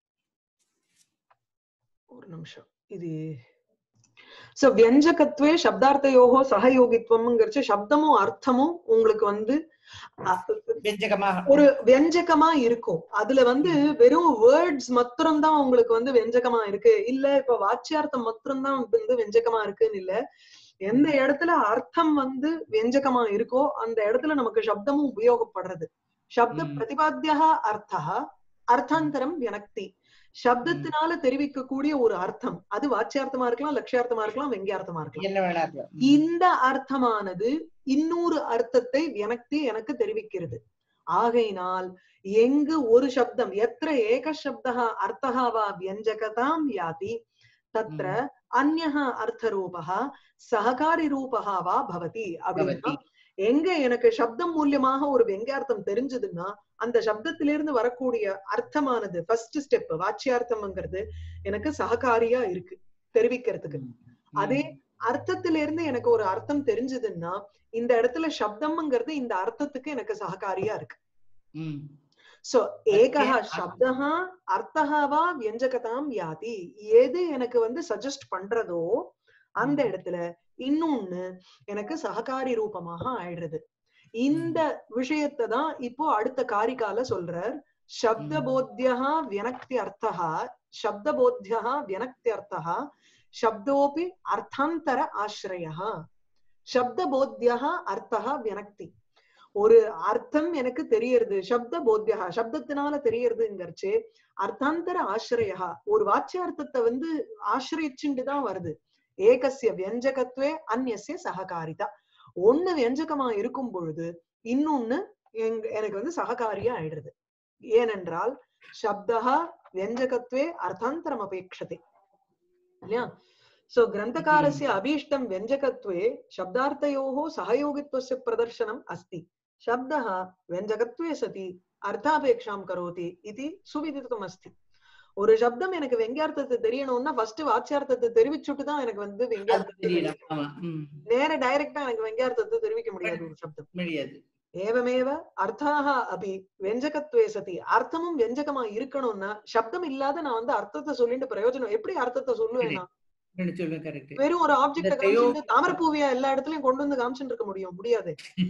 ஒரு நிமிஷம் இது சோ வியஞ்சகத்துவே சப்தார்த்தயோகோ சகயோகித்துவம்ங்கிறச்சு சப்தமும் அர்த்தமும் உங்களுக்கு வந்து அ, व्यञ्जकமாக ஒரு வெஞ்சகமா இருக்கும் அதுல வந்து வெறும் வேர்ட்ஸ் மாத்திரம் தான் உங்களுக்கு வந்து வெஞ்சகமா இருக்கு இல்ல இப்ப வாச்சியார்த்தம் மாத்திரம் தான் வந்து வெஞ்சகமா இருக்குன்னு இல்ல எந்த இடத்துல அர்த்தம் வந்து வெஞ்சகமா இருக்கோ அந்த இடத்துல நமக்கு சப்தமும் உபயோகப்படுறது சப்த ம். பிரதிபாத்தியா அர்த்தா அர்த்தாந்தரம் வியனக்தி சப்தத்தினால தெரிவிக்கக்கூடிய ஒரு அர்த்தம் அது வாச்சியார்த்தமா இருக்கலாம் லட்சியார்த்தமா இருக்கலாம் வெங்கியார்த்தமா இருக்கலாம் என்ன வேணா இருக்கலாம். ம். இந்த அர்த்தமானது இன்னொரு அர்த்தத்தை எனக்கு எனக்கு தெரிவிக்கிறது ஆகையினால் எங்கு ஒரு சப்தம் எத்திர ஏக சப்தः அர்த்தः வா வியஞ்சகதாம் யாதி தத்ர அந்யः அர்த்தரூபः சககாரி ரூபः வா பவதி அப்படின்னா பவதி எங்க எனக்கு சப்தம் மூலியமாக ஒரு வெங்கார்த்தம் தெரிஞ்சதுன்னா அந்த சப்தத்திலிருந்து வரக்கூடிய அர்த்தமானது ஃபர்ஸ்ட் ஸ்டெப் வாச்சியார்த்தம்ங்கிறது எனக்கு சககாரியா இருக்கு தெரிவிக்கிறதுக்கு அதே அர்த்தத்திலிருந்து எனக்கு ஒரு அர்த்தம் தெரிஞ்சதுன்னா இந்த இடத்துல சப்தம்ங்கிறது இந்த அர்த்தத்துக்கு எனக்கு சககாரியா இருக்கு ம். சோ ஏகः அர்த்தே- சப்தः அர்த்தः வா வியஞ்சகதாம் யாதி எது எனக்கு வந்து சஜஸ்ட் பண்றதோ அந்த ம். இடத்துல இன்னொன்னு எனக்கு சககாரி ரூபமாக ஆயிடுறது இந்த விஷயத்தை தான் இப்போ அடுத்த காரிகால சொல்றார் சப்தபோத்தியா வியனக்தி அர்த்தா சப்தபோத்தியா வியனக்தி அர்த்தா சப்தோபி அர்த்தாந்தர ஆசிரய சப்தபோத்தியா அர்த்தா வியனக்தி ஒரு அர்த்தம் எனக்கு தெரியறது சப்த போத்தியா சப்தத்தினால தெரியறதுங்கிறச்சு அர்த்தாந்தர ஆசிரயா ஒரு வாச்சியார்த்தத்தை வந்து ஆசிரியச்சுண்டு தான் வருது ஏகசிய வியஞ்சகத்வே அந்நிய சககாரிதா ஒண்ணு வியஞ்சகமா இருக்கும் பொழுது இன்னொன்னு எங்க- எனக்கு வந்து சககாரியா ஆயிடுறது ஏனென்றால் சப்தா வியஞ்சகத்வே அர்த்தாந்தரம் அபேட்சதே இல்லையா சோ கிரந்தகாரஸ்ய அபீஷ்டம் வியஞ்சகத்வே சப்தார்த்தயோः சகயோகித்வस्य பிரதர்शनम् अस्ति शब्दः व्यञ्जकत्वे सति அர்த்தாபேக்ஷாம் கரோதி இது சுவிதித்தம் அஸ்தி ஒரு சப்தம் எனக்கு வெங்கியார்த்தத்தை தெரியணும்னா ஃபர்ஸ்ட் வாச்சியார்த்தத்தை தெரிவிச்சுட்டு தான் எனக்கு வந்து அது வெங்கியார்த்தத்தை தெரியலாம் தெரியும். ஆமா ம். நேர டைரக்டா எனக்கு வெங்கியார்த்தத்தை தெரிவிக்க முடியாது ஒரு சப்தம் முடியாது ஏவமேவ அர்த்தாக அபி வெஞ்சகத்வே சதி அர்த்தமும் வெஞ்சகமா இருக்கணும்னா சப்தம் இல்லாத நான் வந்து அர்த்தத்தை சொல்லிட்டு பிரயோஜனம் எப்படி அர்த்தத்தை சொல்லுவேன் நான் அப்படின்னு சொல்லுவேன் கரெக்ட் வெறும் ஒரு ஆப்ஜெக்ட இந்த தயோ- காமிச்சிட்டு தாமரப்பூவியா எல்லா இடத்துலயும் கொண்டு வந்து காமிச்சுட்டு இருக்க முடியும் முடியாது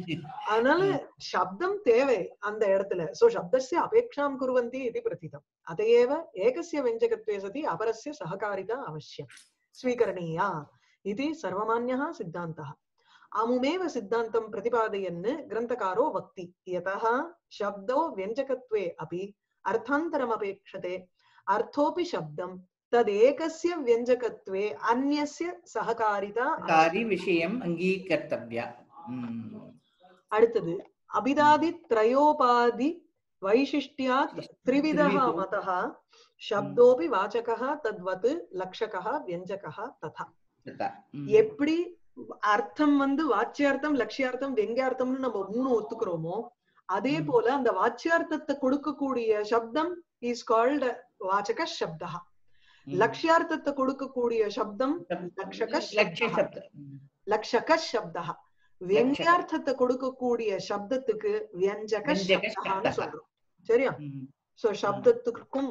அதனால சப்தம் தேவை அந்த இடத்துல சோ சப்தஸ்ய அபேக்ஷாம் குர்வந்தி இது பிரதிதம் அதையேவ ஏகஸ்ய வெஞ்சகத்வே சதி அபரஸ்ய சககாரிதா அவசியம் ஸ்வீகரணீயா இது சர்வமான்யः சித்தாந்தः அமுமேவ சித்தாந்தம் பிரதிபாதயन् ग्रन्थकारो वक्ति यतः शब्दो व्यञ्जकत्वे अपि अर्थान्तरमपेक्षते अर्थोऽपि शब्दं तदेकस्य व्यञ्जकत्वे अन्यस्य सहकारिता காரி விஷயம் அங்கீகர்த்தவ்யா ம். அடுத்தது அபிதாதி திரயோபாதி வைசிஷ்டியாத் த்ரிவிதः त्रिविधो। मतः शब्दोऽपि वाचकः तद्वत् लक्षकः व्यञ्जकः तथा ததா. ம். எப்படி அர்த்தம் வந்து வாச்சியார்த்தம் லட்சியார்த்தம் வெங்கியார்த்தம்னு நம்ம மூணு ஒத்துக்கிறோமோ அதே ம். போல அந்த வாச்சியார்த்தத்தை கொடுக்கக்கூடிய சப்தம் இஸ் கால்ட் வாச்சக சப்தா ம். லட்சியார்த்தத்தை கொடுக்கக்கூடிய சப்தம் லக்ஷக லக்ஷ்ய சப்தः. சப்த ம். லக்ஷக சப்தா வெங்கியார்த்தத்தை கொடுக்கக்கூடிய சப்தத்துக்கு வியஞ்சக வியஞ்சக சப்தகான்னு சப்தः. சொல்றோம் சரியா ம். சோ சப்தத்துக்கும்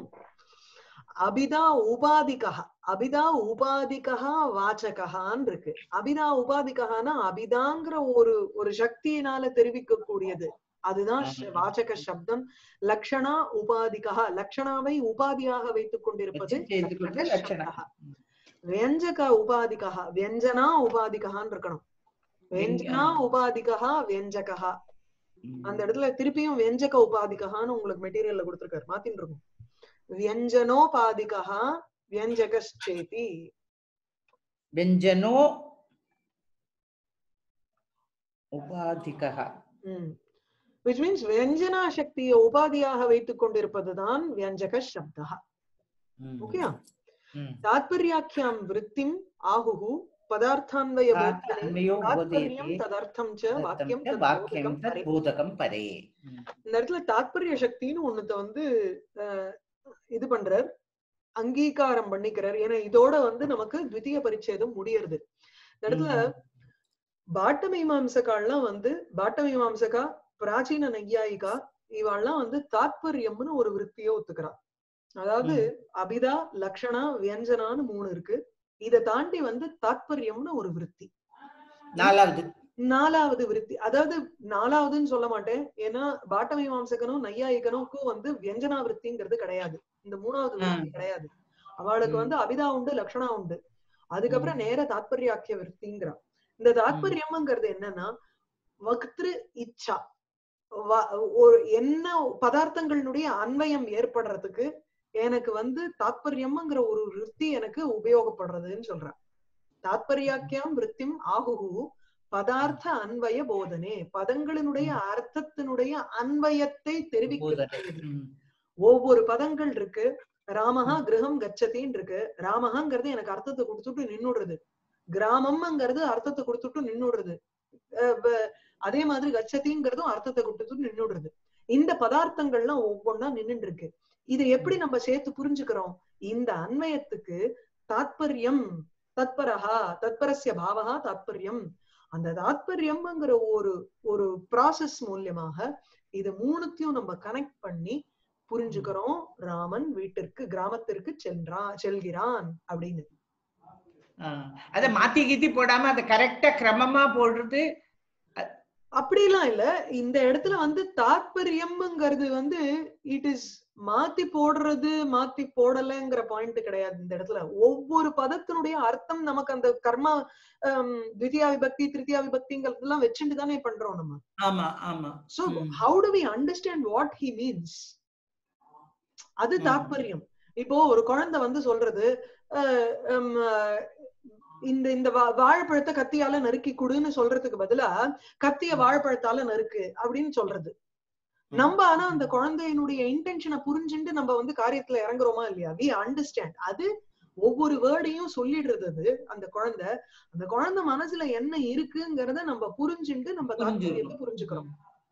அபிதா உபாதிகா அபிதா உபாதிகா வாச்சகான்னு இருக்கு அபிதா உபாதிகான்னா அபிதாங்கிற ஒரு ஒரு சக்தியினால தெரிவிக்கக்கூடியது அதுதான் ஷ- ஆமா. வாச்சக சப்தம் லக்ஷணா உபாதிகா லக்ஷணாவை உபாதியாக வைத்துக் கொண்டிருப்பது வச்சு சேர்த்துக்கொண்டு லக்ஷக லட்சணம் சப்தः. வியஞ்சக உபாதிகா வியஞ்சனா உபாதிகான்னு இருக்கணும் வியஞ்சனா உபாதிகா வியஞ்சகா ம். அந்த இடத்துல திருப்பியும் வியஞ்சக உபாதிகான்னு உங்களுக்கு மெட்டீரியல்ல கொடுத்திருக்காரு மாத்தின்னு இருக்கும் வியஞ்சனோபாதிகா வியஞ்சகச்சேதி व्यञ्जनो उपाधिकः விச் மீன்ஸ் வியஞ்சனா சக்தியை உபாதியாக வைத்துக் கொண்டிருப்பதுதான் வியஞ்சக சப்தா ம். ஓகேயா ம். தாத்பர்யாக்கியாம் விருத்திம் ஆகுஹு பதார்த்தான்வய போதனே अन्वयो தாத்பர்யம் बोधयति ததர்த்தம் ச வாக்கியம் तदर्थं च वाक्यं தத்போதகம் பரே. तत् बोधकं परे இந்த இடத்துல தாத்பரிய சக்தின்னு ஒண்ணுத்த வந்து அஹ், இது பண்றார் அங்கீகாரம் பண்ணிக்கிறார் ஏன்னா இதோட வந்து நமக்கு த்விதீய பரிச்சேதம் முடியறது இந்த இடத்துல ம். பாட்ட மீமாம்சகால்லாம் வந்து பாட்ட மீமாம்சகா பிராச்சீன நையாயிகா இவாள்லாம் வந்து தாத்பரியம்னு ஒரு விற்பியை ஒத்துக்கிறா அதாவது அபிதா லக்ஷணா வியஞ்சனான்னு மூணு இருக்கு இத தாண்டி வந்து தாத்பரியம்னு ஒரு விருத்தி நாலாவது நாலாவது விருத்தி அதாவது நாலாவதுன்னு சொல்ல மாட்டேன் ஏன்னா பாட்ட மீமாம்சகனும் நையாயிகனுக்கும் வந்து வியஞ்சனா விருத்திங்கிறது கிடையாது இந்த மூணாவது விருத்தி கிடையாது அவளுக்கு ம். வந்து அபிதா உண்டு லக்ஷணா உண்டு அதுக்கப்புறம் ம். நேர தாத்பர்யாக்கிய விருத்திங்கிறா இந்த தாத்பரியம்ங்கிறது என்னன்னா வக்திரு இச்சா வ- ஒரு என்ன பதார்த்தங்களுடைய அன்வயம் ஏற்படுறதுக்கு எனக்கு வந்து தாத்பரியம்ங்கிற ஒரு விருத்தி எனக்கு உபயோகப்படுறதுன்னு சொல்றேன் தாத்பர்யாக்கியம் விருத்திம் ஆகுகு பதார்த்த அன்வய போதனே பதங்களினுடைய அர்த்தத்தினுடைய அன்வயத்தை தெரிவிக்கிறது ம். ஒவ்வொரு பதங்கள் இருக்கு ராமஹா கிரகம் கச்சத்தின்னு இருக்கு ராமஹாங்கிறது எனக்கு அர்த்தத்தை கொடுத்துட்டு நின்னுடுறது கிராமம்ங்கிறது அர்த்தத்தை கொடுத்துட்டு நின்னுடுறது அஹ் வ- அதே மாதிரி கச்சதிங்கிறதும் அர்த்தத்தை கொடுத்துட்டு நின்னுடுறது இந்த பதார்த்தங்கள்லாம் ஒவ்வொன்னா நின்னுட்டு இருக்கு இதை எப்படி நம்ம சேர்த்து புரிஞ்சுக்கிறோம் இந்த அன்வயத்துக்கு தாத்பரியம் தத்பரஹா தத்பரஸ்ய பாவகா தாத்பரியம் அந்த தாத்பரியம்ங்கிற ஒரு ஒரு ப்ராசஸ் மூலியமாக இது மூணுத்தையும் நம்ம கனெக்ட் பண்ணி புரிஞ்சுக்கிறோம் ராமன் வீட்டிற்கு கிராமத்திற்கு சென்றான் செல்கிறான் அப்படின்னு ஆ. அத மாத்தி கீத்தி போடாம அத கரெக்டா கிரமமா போடுறது அப்படிலாம் இல்ல இந்த இடத்துல வந்து தாத்பரியம்ங்கிறது வந்து இட் இஸ் மாத்தி போடுறது மாத்தி போடலைங்கிற பாயிண்ட் கிடையாது இந்த இடத்துல ஒவ்வொரு பதத்தினுடைய அர்த்தம் நமக்கு அந்த கர்மா ஹம், திவிதியா விபக்தி திருத்தியா விபக்திங்கிறதெல்லாம் வச்சுட்டு தானே பண்றோம் நம்ம ஆமா ஆமா so hmm. How do we understand what he means அது ம். தாத்பரியம் இப்போ ஒரு குழந்தை வந்து சொல்றது அஹ், ஹம், அஹ், இந்த இந்த வா- வாழைப்பழத்தை கத்தியால நறுக்கி கொடுன்னு சொல்றதுக்கு பதிலா கத்திய வாழைப்பழத்தால நறுக்கு அப்படின்னு சொல்றது நம்ம ஆனா அந்த குழந்தையினுடைய இன்டென்ஷனை புரிஞ்சுட்டு நம்ம வந்து காரியத்துல இறங்குறோமா இல்லையா வி அண்டர்ஸ்டாண்ட் அது ஒவ்வொரு வேர்டையும் சொல்லிடுறது அது அந்த குழந்தை அந்த குழந்தை மனசுல என்ன இருக்குங்கிறத நம்ம புரிஞ்சுட்டு நம்ம தாத்பரியத்தை புரிஞ்சுக்கிறோம்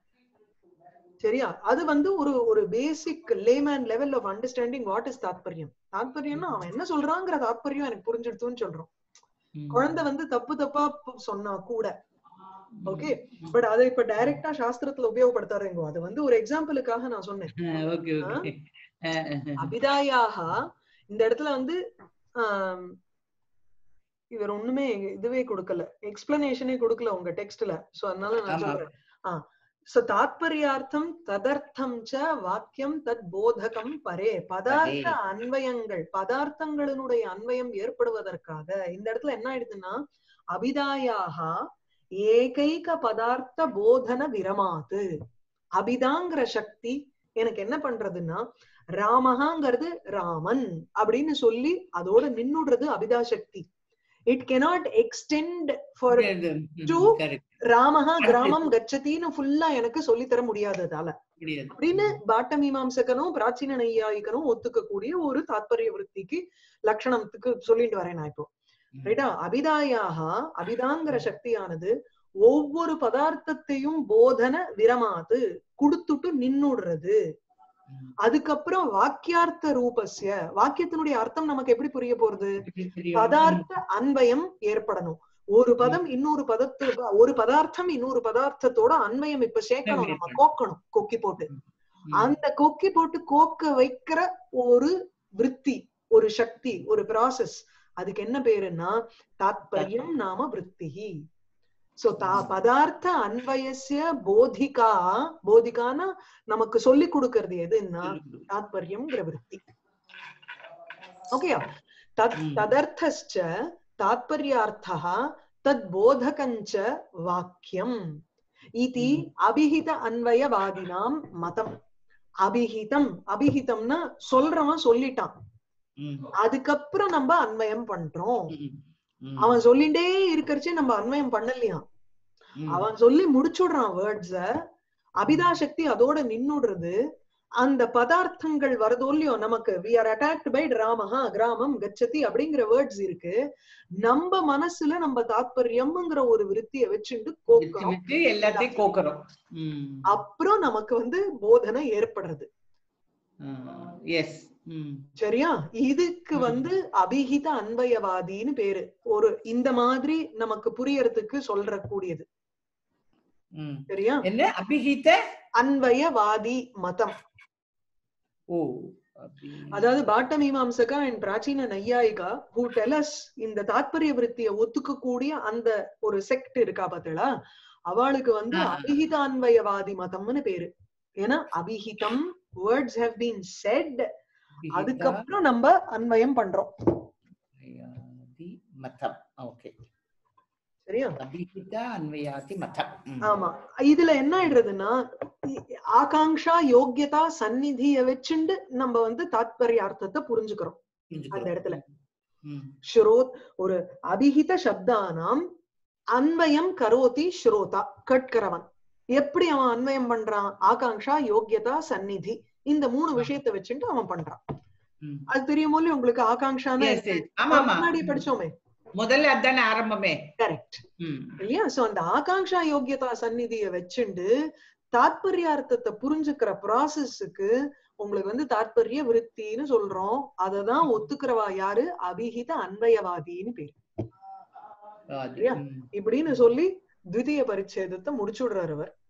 சரியா அது வந்து ஒரு ஒரு basic layman level of understanding what is தாத்பரியம் தாத்பரியம்னா அவன் என்ன சொல்றாங்கிற தாத்பரியம் எனக்கு புரிஞ்சிடுத்துன்னு சொல்றோம் ம். குழந்தை வந்து தப்பு தப்பா ப- சொன்னா கூட ஓகே பட் அதை இப்ப டைரக்டா சாஸ்திரத்துல உபயோகப்படுத்தாருங்க அது வந்து ஒரு எக்ஸாம்பிளுக்காக நான் சொன்னேன் ஓகே ஓகே அபிதாயாக இந்த இடத்துல வந்து ஆம், இவர் ஒண்ணுமே இதுவே கொடுக்கல எக்ஸ்பிளனேஷனே கொடுக்கல உங்க டெக்ஸ்ட்ல சோ அதனால நான் ஆமா. சொல்றேன் ஆ சோ தாத்பர்யார்த்தம் ததர்த்தம் ச வாக்கியம் தத் போதகம் பரே பதார்த்த பரே. அன்வயங்கள் பதார்த்தங்களினுடைய அன்வயம் ஏற்படுவதற்காக இந்த இடத்துல என்ன ஆயிடுதுன்னா அபிதாயாக ஏகைக பதார்த்த போதன விரமாது அபிதாங்கிற சக்தி எனக்கு என்ன பண்றதுன்னா ராமஹாங்கிறது ராமன் அப்படின்னு சொல்லி அதோட நின்னுடுறது அபிதா சக்தி it cannot extend far to- ராமஹா Correct. கிராமம் கச்சத்தின்னு ஃபுல்லா எனக்கு சொல்லி தர முடியாததால அப்படின்னு பாட்ட மீமாம்சகனும் பிராச்சீன நையாயிகனும் ஒத்துக்கக்கூடிய ஒரு தாத்பரிய விருத்திக்கு லட்சணத்துக்கு சொல்லிட்டு வரேன் நான் இப்போ ரைட்டா அபிதாயாக அபிதாங்கிற சக்தியானது ஒவ்வொரு பதார்த்தத்தையும் போதன விரமாது குடுத்துட்டு நின்னுடுறது அதுக்கப்புறம் வாக்கியார்த்த ரூபஸ்ய வாக்கியத்தினுடைய அர்த்தம் நமக்கு எப்படி புரிய போறது பதார்த்த அன்வயம் ஏற்படணும் ஒரு பதம் இன்னொரு பதத்து ஒரு பதார்த்தம் இன்னொரு பதார்த்தத்தோட அன்வயம் இப்ப சேர்க்கணும் நம்ம கோக்கணும் கொக்கி போட்டு அந்த கொக்கி போட்டு கோக்க வைக்கிற ஒரு விருத்தி ஒரு சக்தி ஒரு ப்ராசஸ் அதுக்கு என்ன பேருன்னா தாத்பரியம் நாம விருத்திகி சோ தா பதார்த்த அன்வயசிய போதிகா போதிகானா நமக்கு சொல்லி கொடுக்கறது எதுன்னா தாத்பரியம்ங்கிற விருத்தி ஓகேயா தத் ம். ததர்த்தஸ்ச தாத்பர்யார்த்தः தத் போதகஞ்ச வாக்கியம் இதி ம். அபிஹித அன்வயவாதினாம் மதம் அபிஹிதம் அபிஹிதம்னா சொல்றவன் சொல்லிட்டான் அதுக்கப்புறம் நம்ம அன்வயம் பண்றோம் அவன் சொல்லிட்டே இருக்கறச்சே நம்ம அன்வயம் பண்ணலையா அவன் சொல்லி முடிச்சுடுறான் வேர்ட்ஸ அபிதா சக்தி அதோட நின்னுடுறது அந்த பதார்த்தங்கள் வரதோ இல்லையோ நமக்கு வி ஆர் அட்டாக்ட் பை ராமஹா கிராமம் கச்சதி அப்படிங்கிற வேர்ட்ஸ் இருக்கு நம்ம மனசுல நம்ம தாத்பரியம்ங்கிற ஒரு விருத்திய வச்சுட்டு கோக்கிறோம் விட்டு எல்லாத்தையும் கோக்குறோம் ம். அப்புறம் நமக்கு வந்து போதனை ஏற்படுறது எஸ் ம் சரியா இதுக்கு ம். வந்து அபிஹித அன்வயவாதின்னு பேரு ஒரு இந்த மாதிரி நமக்கு புரியறதுக்கு சொல்ற கூடியது ம் சரியா என்ன அபிஹித அன்வயவாதி மதம் ஓ அபி- அதாவது பாட்ட மீமாம்சகா அண்ட் பிராச்சீன நையாயிகா ஹூ டெலஸ் இந்த தாத்பரிய விருத்திய ஒத்துக்க கூடிய அந்த ஒரு செக்ட் இருக்கா பாத்தீங்களா அவளுக்கு வந்து ஆ. அபிஹிதான்வயவாதி மதம்னு பேரு ஏன்னா அபிஹிதம் வேர்ட்ஸ் ஹேவ் பீன் செட் அபிஹித அதுக்கப்புறம் நம்ம அன்வயம் பண்றோம் அன்வயாதி மதம் ஓகே சரியா அபிஹித அன்வயாதி மதம் ம். ஆமா இதுல என்ன ஆயிடுறதுன்னா இ- ஆகாங்ஷா யோக்கியதா சந்நிதிய வச்சுண்டு நம்ம வந்து தாத்பர்யார்த்தத்தை புரிஞ்சுக்கிறோம் புரிஞ்சுக்கிறோம். அந்த இடத்துல. ம். ஸ்ரோத் ஒரு அபிஹித சப்தானாம் அன்வயம் கரோதி ஸ்ரோதா கேட்கிறவன் எப்படி அவன் அன்வயம் பண்றான் ஆகாங்ஷா யோக்கியதா சந்நிதி இந்த மூணு விஷயத்தை வச்சுட்டு அவன் பண்றான் ம். அது தெரியுமோ இல்லையா உங்களுக்கு ஆகாங்ஷான்னு Yes, yes. ஆமா ஆமா முன்னாடி படிச்சோமே முதல்ல அதானே ஆரம்பமே கரெக்ட் ம். இல்லையா சோ அந்த ஆகாங்ஷா யோக்கியதா சந்நிதிய வச்சுண்டு தாத்பர்யார்த்தத்தை புரிஞ்சுக்கிற ப்ராசஸ்க்கு உங்களுக்கு வந்து தாத்பரிய விருத்தின்னு சொல்றோம் அததான் ஒத்துக்கிறவா யாரு அபிஹித அன்வயவாதின்னு பேரு அது, இல்லையா? ம். இப்படின்னு சொல்லி த்விதீய பரிச்சேதத்தை முடிச்சுடுறாரு அவர்